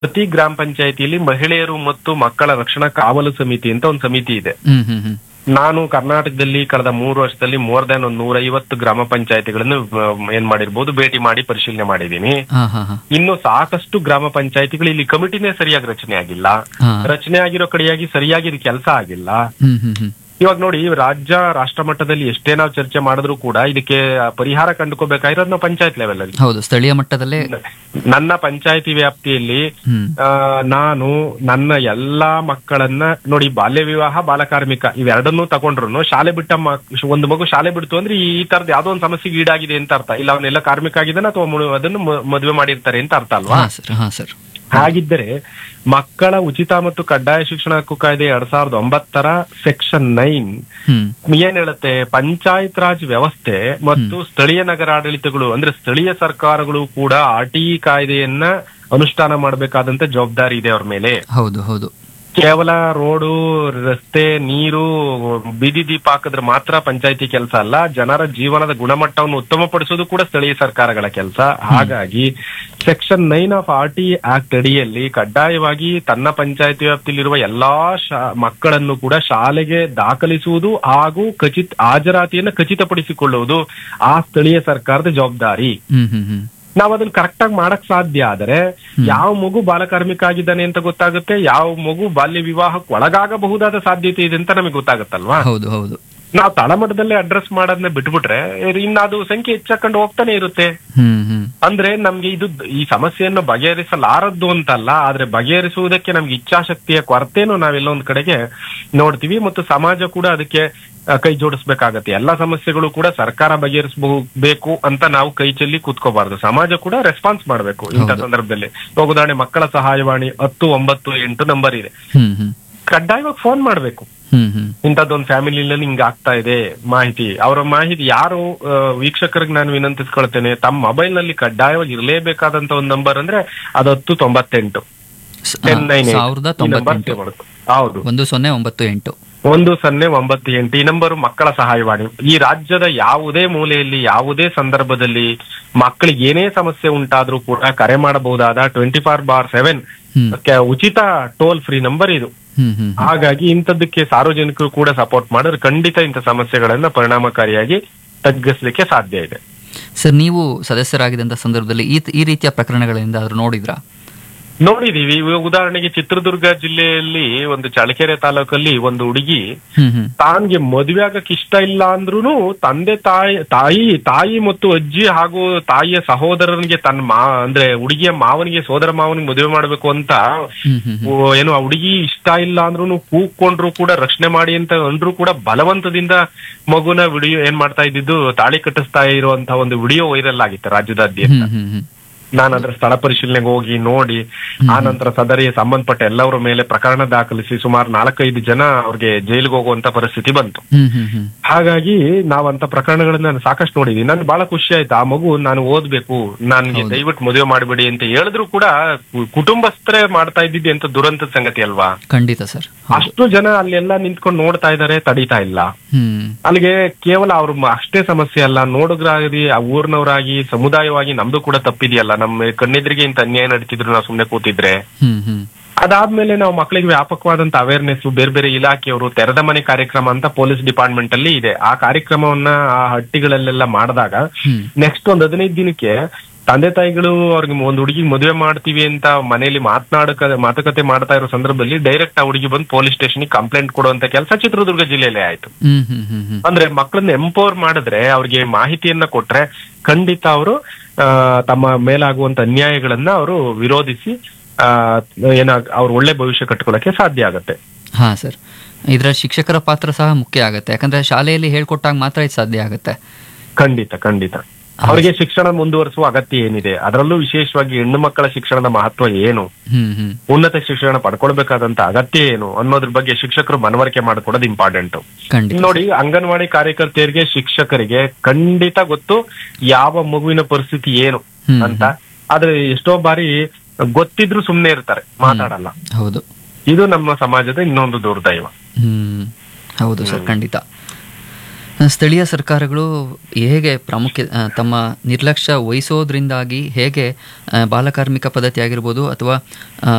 ಪ್ರತಿ ಗ್ರಾಮ ಪಂಚಾಯತಿಯಲ್ಲಿ ಮಹಿಳೆಯರು ಮತ್ತು ಮಕ್ಕಳ ರಕ್ಷಣಾ ಕಾವಲು ಸಮಿತಿ ಅಂತ ಒಂದು ಸಮಿತಿ ಇದೆ ಹ್ಮ್ ಹ್ಮ್ ಹ್ಮ್ ನಾನು ಕರ್ನಾಟಕದಲ್ಲಿ ಕಳೆದ ಮೂರು ವರ್ಷದಲ್ಲಿ ಮೋರ್ ದನ್ ಒಂದು ನೂರೈವತ್ತು ಗ್ರಾಮ ಪಂಚಾಯತಿಗಳನ್ನು ಏನ್ ಮಾಡಿರ್ಬೋದು ಭೇಟಿ ಮಾಡಿ ಪರಿಶೀಲನೆ ಮಾಡಿದೀನಿ ಹಾ ಹಾ ಹಾ ಇನ್ನು ಸಾಕಷ್ಟು ಗ್ರಾಮ ಪಂಚಾಯತಿಗಳು ಇಲ್ಲಿ ಕಮಿಟಿನೇ ಸರಿಯಾಗಿ ರಚನೆ ಆಗಿಲ್ಲ ಹಾ ರಚನೆ ಆಗಿರೋ ಕಡೆಯಾಗಿ ಸರಿಯಾಗಿ ಇದು ಕೆಲಸ ಆಗಿಲ್ಲ ಹ್ಮ್ ಹ್ಮ್ ಹ್ಮ್ ಇವಾಗ ನೋಡಿ ರಾಜ್ಯ ರಾಷ್ಟ್ರ ಮಟ್ಟದಲ್ಲಿ ಎಷ್ಟೇ ನಾವು ಚರ್ಚೆ ಮಾಡಿದ್ರು ಕೂಡ ಇದಕ್ಕೆ ಪರಿಹಾರ ಕಂಡುಕೋಬೇಕಾಗಿರೋದು ನಾವು ಪಂಚಾಯತ್ ಲೆವೆಲ್ ಅಲ್ಲಿ ಹೌದು ಸ್ಥಳೀಯ ಮಟ್ಟದಲ್ಲೇ ನನ್ನ ಪಂಚಾಯತಿ ವ್ಯಾಪ್ತಿಯಲ್ಲಿ ಹ್ಮ್ ಆ, ನಾನು ನನ್ನ ಎಲ್ಲಾ ಮಕ್ಕಳನ್ನ ನೋಡಿ ಬಾಲ್ಯ ವಿವಾಹ ಬಾಲಕಾರ್ಮಿಕ ಇವೆರಡನ್ನೂ ತಗೊಂಡ್ರು ಶಾಲೆ ಬಿಟ್ಟ ಮಕ್- ಒಂದು ಮಗು ಶಾಲೆ ಬಿಡ್ತು ಅಂದ್ರೆ ಈ ತರದ ಯಾವ್ದೋ ಒಂದು ಸಮಸ್ಯೆಗೆ ಈಡಾಗಿದೆ ಅಂತ ಅರ್ಥ ಇಲ್ಲ ಅವನ್ನೆಲ್ಲ ಕಾರ್ಮಿಕ ಆಗಿದ್ದಾನೆ ಅಥವಾ ಮು- ಅದನ್ನು ಮ- ಮದುವೆ ಮಾಡಿರ್ತಾರೆ ಅಂತ ಅರ್ಥ ಅಲ್ವಾ ಹಾ ಸರ್ ಹಾ ಸರ್ ಹಾಗಿದ್ದರೆ ಮಕ್ಕಳ ಉಚಿತ ಮತ್ತು ಕಡ್ಡಾಯ ಶಿಕ್ಷಣ ಹಕ್ಕು ಕಾಯ್ದೆ ಎರಡ್ ಸಾವಿರದ ಒಂಬತ್ತರ ಸೆಕ್ಷನ್ ನೈನ್ ಹ್ಮ್ ಏನ್ ಹೇಳುತ್ತೆ ಪಂಚಾಯತ್ ರಾಜ್ ವ್ಯವಸ್ಥೆ ಮತ್ತು ಸ್ಥಳೀಯ ನಗರಾಡಳಿತಗಳು ಅಂದ್ರೆ ಸ್ಥಳೀಯ ಸರ್ಕಾರಗಳು ಕೂಡ ಆರ್ ಟಿ ಕಾಯ್ದೆಯನ್ನ ಅನುಷ್ಠಾನ ಮಾಡಬೇಕಾದಂತ ಜವಾಬ್ದಾರಿ ಇದೆ ಅವ್ರ ಮೇಲೆ ಹೌದು ಹೌದು ಕೇವಲ ರೋಡು ರಸ್ತೆ ನೀರು ಬೀದಿ ದೀಪ ಹಾಕಿದ್ರೆ ಮಾತ್ರ ಪಂಚಾಯತಿ ಕೆಲಸ ಅಲ್ಲ ಜನರ ಜೀವನದ ಗುಣಮಟ್ಟವನ್ನು ಉತ್ತಮಪಡಿಸೋದು ಕೂಡ ಸ್ಥಳೀಯ ಸರ್ಕಾರಗಳ ಕೆಲಸ ಹಾಗಾಗಿ section nine of R T act ಅಡಿಯಲ್ಲಿ ಕಡ್ಡಾಯವಾಗಿ ತನ್ನ ಪಂಚಾಯತಿ ವ್ಯಾಪ್ತಿಯಲ್ಲಿರುವ ಎಲ್ಲಾ ಶಾ- ಮಕ್ಕಳನ್ನು ಕೂಡ ಶಾಲೆಗೆ ದಾಖಲಿಸುವುದು ಹಾಗೂ ಖಚಿತ ಹಾಜರಾತಿಯನ್ನು ಖಚಿತಪಡಿಸಿಕೊಳ್ಳುವುದು ಆ ಸ್ಥಳೀಯ ಸರ್ಕಾರದ ಜವಾಬ್ದಾರಿ ಹ್ಮ್ ಹ್ಮ್ ಹ್ಮ್ ನಾವ್ ಅದನ್ನ ಕರೆಕ್ಟ್ ಆಗಿ ಮಾಡಕ್ ಸಾಧ್ಯ ಆದರೆ ಯಾವ ಮಗು ಬಾಲಕಾರ್ಮಿಕ ಆಗಿದ್ದಾನೆ ಅಂತ ಗೊತ್ತಾಗುತ್ತೆ ಯಾವ ಮಗು ಬಾಲ್ಯ ವಿವಾಹಕ್ಕೆ ಒಳಗಾಗಬಹುದಾದ ಸಾಧ್ಯತೆ ಇದೆ ಅಂತ ನಮಗೆ ಗೊತ್ತಾಗುತ್ತಲ್ವಾ ಹೌದು ಹೌದು ನಾವು ತಳಮಟ್ಟದಲ್ಲೇ ಅಡ್ರೆಸ್ ಮಾಡೋದನ್ನ ಬಿಟ್ಬಿಟ್ರೆ ಇನ್ನ ಅದು ಸಂಖ್ಯೆ ಹೆಚ್ಚಾಕೊಂಡು ಹೋಗ್ತಾನೆ ಇರುತ್ತೆ ಹ್ಮ್ ಹ್ಮ್ ಅಂದ್ರೆ ನಮ್ಗೆ ಇದು ಈ ಸಮಸ್ಯೆಯನ್ನು ಬಗೆಹರಿಸಲಾರದ್ದು ಅಂತಲ್ಲ ಆದ್ರೆ ಬಗೆಹರಿಸುವುದಕ್ಕೆ ನಮ್ಗೆ ಇಚ್ಛಾಶಕ್ತಿಯ ಕೊರತೆನೂ ನಾವೆಲ್ಲ ಒಂದ್ ಕಡೆಗೆ ನೋಡ್ತೀವಿ ಮತ್ತು ಸಮಾಜ ಕೂಡ ಅದಕ್ಕೆ ಆ, ಕೈ ಜೋಡಿಸ್ಬೇಕಾಗತ್ತೆ ಎಲ್ಲಾ ಸಮಸ್ಯೆಗಳು ಕೂಡ ಸರ್ಕಾರ ಬಗೆಹರಿಸಬೇಕು ಅಂತ ನಾವು ಕೈ ಚೆಲ್ಲಿ ಕೂತ್ಕೋಬಾರ್ದು ಸಮಾಜ ಕೂಡ ರೆಸ್ಪಾನ್ಸ್ ಮಾಡಬೇಕು ಇಂಥ ಹೌದು. ಸಂದರ್ಭದಲ್ಲಿ ಇವಾಗ ಉದಾಹರಣೆ ಮಕ್ಕಳ ಸಹಾಯವಾಣಿ ಹತ್ತು ಒಂಬತ್ತು ಎಂಟು ನಂಬರ್ ಇದೆ ಹ್ಮ್ ಹ್ಮ್ ಕಡ್ಡಾಯವಾಗಿ ಫೋನ್ ಮಾಡ್ಬೇಕು ಹ್ಮ್ ಹ್ಮ್ ಇಂಥದ್ದೊಂದು ಫ್ಯಾಮಿಲಿನಲ್ಲಿ ಹಿಂಗ ಆಗ್ತಾ ಇದೆ ಮಾಹಿತಿ ಅವರ ಮಾಹಿತಿ ಯಾರು ಆ, ವೀಕ್ಷಕರಿಗೆ ನಾನು ವಿನಂತಿಸ್ಕೊಳ್ತೇನೆ ತಮ್ಮ ಮೊಬೈಲ್ ನಲ್ಲಿ ಕಡ್ಡಾಯವಾಗಿ ಇರಲೇಬೇಕಾದಂತ ಒಂದು ನಂಬರ್ ಅಂದ್ರೆ ಅದು ಹತ್ತು ತೊಂಬತ್ತೆಂಟು ಸ- ಟೆನ್ ನೈನ್ ಸಾವಿರದ ತೊಂಬತ್ತೆಂಟು ಹೌದು ಒಂದು ಸೊನ್ನೆ ಒಂಬತ್ತು ಎಂಟು ಒಂದು ಸೊನ್ನೆ ಒಂಬತ್ತು ಎಂಟು ಈ ನಂಬರು ಮಕ್ಕಳ ಸಹಾಯವಾಣಿ ಈ ರಾಜ್ಯದ ಯಾವುದೇ ಮೂಲೆಯಲ್ಲಿ ಯಾವುದೇ ಸಂದರ್ಭದಲ್ಲಿ ಮಕ್ಕಳಿಗೆ ಏನೇ ಸಮಸ್ಯೆ ಉಂಟಾದ್ರೂ ಕೂಡ ಕರೆ ಮಾಡಬಹುದಾದ twenty four bar seven hmm ಉಚಿತ ಟೋಲ್ ಫ್ರೀ ನಂಬರ್ ಇದು ಹ್ಮ್ ಹ್ಮ್ ಹಾಗಾಗಿ ಇಂಥದ್ದಕ್ಕೆ ಸಾರ್ವಜನಿಕರು ಕೂಡ ಸಪೋರ್ಟ್ ಮಾಡಿದ್ರೆ ಖಂಡಿತ ಇಂಥ ಸಮಸ್ಯೆಗಳನ್ನ ಪರಿಣಾಮಕಾರಿಯಾಗಿ ತಗ್ಗಿಸ್ಲಿಕ್ಕೆ ಸಾಧ್ಯ ಇದೆ ಸರ್ ನೀವು ಸದಸ್ಯರಾಗಿದ್ದಂತ ಸಂದರ್ಭದಲ್ಲಿ ಈ ಈ ರೀತಿಯ ಪ್ರಕರಣಗಳಿಂದ ಆದ್ರೂ ನೋಡಿದ್ರಾ ನೋಡಿದೀವಿ ಇವಾಗ ಉದಾಹರಣೆಗೆ ಚಿತ್ರದುರ್ಗ ಜಿಲ್ಲೆಯಲ್ಲಿ ಒಂದು ಚಳ್ಳಕೆರೆ ತಾಲೂಕಲ್ಲಿ ಒಂದು ಹುಡುಗಿ ಹ್ಮ್ ಹ್ಮ್ ತಾನ್ಗೆ ಮದುವೆ ಆಗಕ್ ಇಷ್ಟ ಇಲ್ಲ ಅಂದ್ರೂ ತಂದೆ ತಾಯಿ ತಾಯಿ ತಾಯಿ ಮತ್ತು ಅಜ್ಜಿ ಹಾಗೂ ತಾಯಿಯ ಸಹೋದರನಿಗೆ ತನ್ನ ಮಾ ಅಂದ್ರೆ ಹುಡುಗಿಯ ಮಾವನಿಗೆ ಸೋದರ ಮಾವನಿಗೆ ಮದುವೆ ಮಾಡ್ಬೇಕು ಅಂತ ಹ್ಮ್ ಹ್ಮ್ ಹ್ಮ್. ಓ, ಏನು ಆ ಹುಡುಗಿ ಇಷ್ಟ ಇಲ್ಲ ಅಂದ್ರೂ ಕೂಗ್ಕೊಂಡ್ರು ಕೂಡ ರಕ್ಷಣೆ ಮಾಡಿ ಅಂತ ಅಂದ್ರೂ ಕೂಡ ಬಲವಂತದಿಂದ ಮಗುನ ವಿಡಿಯೋ ಏನ್ ಮಾಡ್ತಾ ಇದ್ದಿದ್ದು ತಾಳಿ ಕಟ್ಟಿಸ್ತಾ ಇರುವಂತ ಒಂದು ವಿಡಿಯೋ ವೈರಲ್ ಆಗಿತ್ತು ರಾಜ್ಯದಾದ್ಯಂತ ಹ್ಮ್ ಹ್ಮ್ ಹ್ಮ್ ನಾನು ಅದರ ಸ್ಥಳ ಪರಿಶೀಲನೆಗೆ ಹೋಗಿ ನೋಡಿ ಆ ನಂತರ ಸದರಿಗೆ ಸಂಬಂಧಪಟ್ಟ ಎಲ್ಲರ ಮೇಲೆ ಪ್ರಕರಣ ದಾಖಲಿಸಿ ಸುಮಾರು ನಾಲ್ಕೈದು ಜನ ಅವ್ರಿಗೆ ಜೈಲಿಗೆ ಹೋಗುವಂತ ಪರಿಸ್ಥಿತಿ ಬಂತು ಹ್ಮ್ ಹ್ಮ್ ಹ್ಮ್ ಹಾಗಾಗಿ ನಾವಂತ ಪ್ರಕರಣಗಳನ್ನ ನಾನು ಸಾಕಷ್ಟು ನೋಡಿದೀನಿ ನನ್ಗೆ ಬಹಳ ಖುಷಿ ಆಯ್ತು ಆ ಮಗು ನಾನು ಓದ್ಬೇಕು ನನ್ಗೆ ಹೌದು. ದಯವಿಟ್ಟು ಮದುವೆ ಮಾಡಬೇಡಿ ಅಂತ ಹೇಳಿದ್ರು ಕೂಡ ಕು- ಕುಟುಂಬಸ್ಥರೇ ಮಾಡ್ತಾ ಇದ್ದಿದ್ದು ಎಂತ ದುರಂತದ ಸಂಗತಿ ಅಲ್ವಾ ಖಂಡಿತ ಸರ್ ಹೌದು ಅಷ್ಟು ಜನ ಅಲ್ಲೆಲ್ಲ ನಿಂತ್ಕೊಂಡು ನೋಡ್ತಾ ಇದಾರೆ ತಡೀತಾ ಇಲ್ಲ ಹ್ಮ್ ಅಲ್ಲಿಗೆ ಕೇವಲ ಅವ್ರ ಮ- ಅಷ್ಟೇ ಸಮಸ್ಯೆ ಅಲ್ಲ ನೋಡುಗರಾಗಿ ಆ ಊರ್ನವರಾಗಿ ಸಮುದಾಯವಾಗಿ ನಮ್ದು ಕೂಡ ತಪ್ಪಿದೆಯಲ್ಲ ನಮ್ಮ ಕಣ್ಣೆದ್ರಿಗೆ ಇಂತ ಅನ್ಯಾಯ ನಡೀತಿದ್ರು ನಾವು ಸುಮ್ನೆ ಕೂತಿದ್ರೆ ಹ್ಮ್ ಹ್ಮ್ ಅದಾದ್ಮೇಲೆ ನಾವು ಮಕ್ಕಳಿಗೆ ವ್ಯಾಪಕವಾದಂತ ಅವೇರ್ನೆಸ್ ಬೇರೆ ಬೇರೆ ಇಲಾಖೆಯವರು ತೆರೆದ ಮನೆ ಕಾರ್ಯಕ್ರಮ ಅಂತ ಪೊಲೀಸ್ ಡಿಪಾರ್ಟ್ಮೆಂಟ್ ಅಲ್ಲಿ ಇದೆ ಆ ಕಾರ್ಯಕ್ರಮವನ್ನ ಆ ಹಟ್ಟಿಗಳಲ್ಲೆಲ್ಲ ಮಾಡಿದಾಗ ಹ್ಮ್ ನೆಕ್ಸ್ಟ್ ಒಂದ್ ಹದಿನೈದು ದಿನಕ್ಕೆ ತಂದೆ ತಾಯಿಗಳು ಅವ್ರಿಗೆ ಒಂದು ಹುಡುಗಿ ಮದುವೆ ಮಾಡ್ತೀವಿ ಅಂತ ಮನೆಯಲ್ಲಿ ಮಾತನಾಡಕ ಮಾತುಕತೆ ಮಾಡ್ತಾ ಇರೋ ಸಂದರ್ಭದಲ್ಲಿ ಡೈರೆಕ್ಟ್ ಆ ಹುಡುಗಿ ಬಂದು ಪೊಲೀಸ್ ಸ್ಟೇಷನ್ ಕಂಪ್ಲೇಂಟ್ ಕೊಡುವಂತ ಕೆಲಸ ಚಿತ್ರದುರ್ಗ ಜಿಲ್ಲೆಯಲ್ಲೇ ಆಯ್ತು ಹ್ಮ್ ಹ್ಮ್ ಹ್ಮ್ ಹ್ಮ್ ಅಂದ್ರೆ ಮಕ್ಕಳನ್ನ ಎಂಪವರ್ ಮಾಡಿದ್ರೆ ಅವ್ರಿಗೆ ಮಾಹಿತಿಯನ್ನ ಕೊಟ್ರೆ ಖಂಡಿತ ಅವರು ತಮ್ಮ ಮೇಲಾಗುವಂತ ಅನ್ಯಾಯಗಳನ್ನ ಅವರು ವಿರೋಧಿಸಿ ಆ, ಏನ ಅವ್ರ ಒಳ್ಳೆ ಭವಿಷ್ಯ ಕಟ್ಕೊಳ್ಳಕ್ಕೆ ಸಾಧ್ಯ ಆಗತ್ತೆ ಹಾ ಸರ್ ಇದ್ರಲ್ಲಿ ಶಿಕ್ಷಕರ ಪಾತ್ರ ಸಹ ಮುಖ್ಯ ಆಗುತ್ತೆ ಯಾಕಂದ್ರೆ ಶಾಲೆಯಲ್ಲಿ ಹೇಳ್ಕೊಟ್ಟಾಗ ಮಾತ್ರ ಇದು ಸಾಧ್ಯ ಆಗುತ್ತೆ ಖಂಡಿತ ಖಂಡಿತ ಅವರಿಗೆ ಶಿಕ್ಷಣ ಮುಂದುವರಿಸುವ ಅಗತ್ಯ ಏನಿದೆ ಅದರಲ್ಲೂ ವಿಶೇಷವಾಗಿ ಹೆಣ್ಣು ಮಕ್ಕಳ ಶಿಕ್ಷಣದ ಮಹತ್ವ ಏನು ಹ್ಮ್ ಹ್ಮ್ ಉನ್ನತ ಶಿಕ್ಷಣ ಪಡ್ಕೊಳ್ಬೇಕಾದಂತ ಅಗತ್ಯ ಏನು ಅನ್ನೋದ್ರ ಬಗ್ಗೆ ಶಿಕ್ಷಕರು ಮನವರಿಕೆ ಮಾಡಿಕೊಡೋದು ಇಂಪಾರ್ಟೆಂಟ್ ಖಂಡಿತ ನೋಡಿ ಅಂಗನವಾಡಿ ಕಾರ್ಯಕರ್ತೆಯರಿಗೆ ಶಿಕ್ಷಕರಿಗೆ ಖಂಡಿತ ಗೊತ್ತು ಯಾವ ಮಗುವಿನ ಪರಿಸ್ಥಿತಿ ಏನು ಹ್ಮ್. ಅಂತ ಆದ್ರೆ ಎಷ್ಟೋ ಬಾರಿ ಗೊತ್ತಿದ್ರು ಸುಮ್ನೆ ಇರ್ತಾರೆ ಮಾತಾಡಲ್ಲ ಹೌದು ಇದು ನಮ್ಮ ಸಮಾಜದ ಇನ್ನೊಂದು ದುರ್ದೈವ ಹ್ಮ್ ಹೌದು ಸರ್ ಖಂಡಿತ ಸ್ಥಳೀಯ ಸರ್ಕಾರಗಳು ಹೇಗೆ ಪ್ರಾಮುಖ್ಯ ಆ, ತಮ್ಮ ನಿರ್ಲಕ್ಷ್ಯ ವಹಿಸೋದ್ರಿಂದಾಗಿ ಹೇಗೆ ಆ, ಬಾಲಕಾರ್ಮಿಕ ಪದ್ಧತಿ ಆಗಿರ್ಬೋದು ಅಥವಾ ಆ,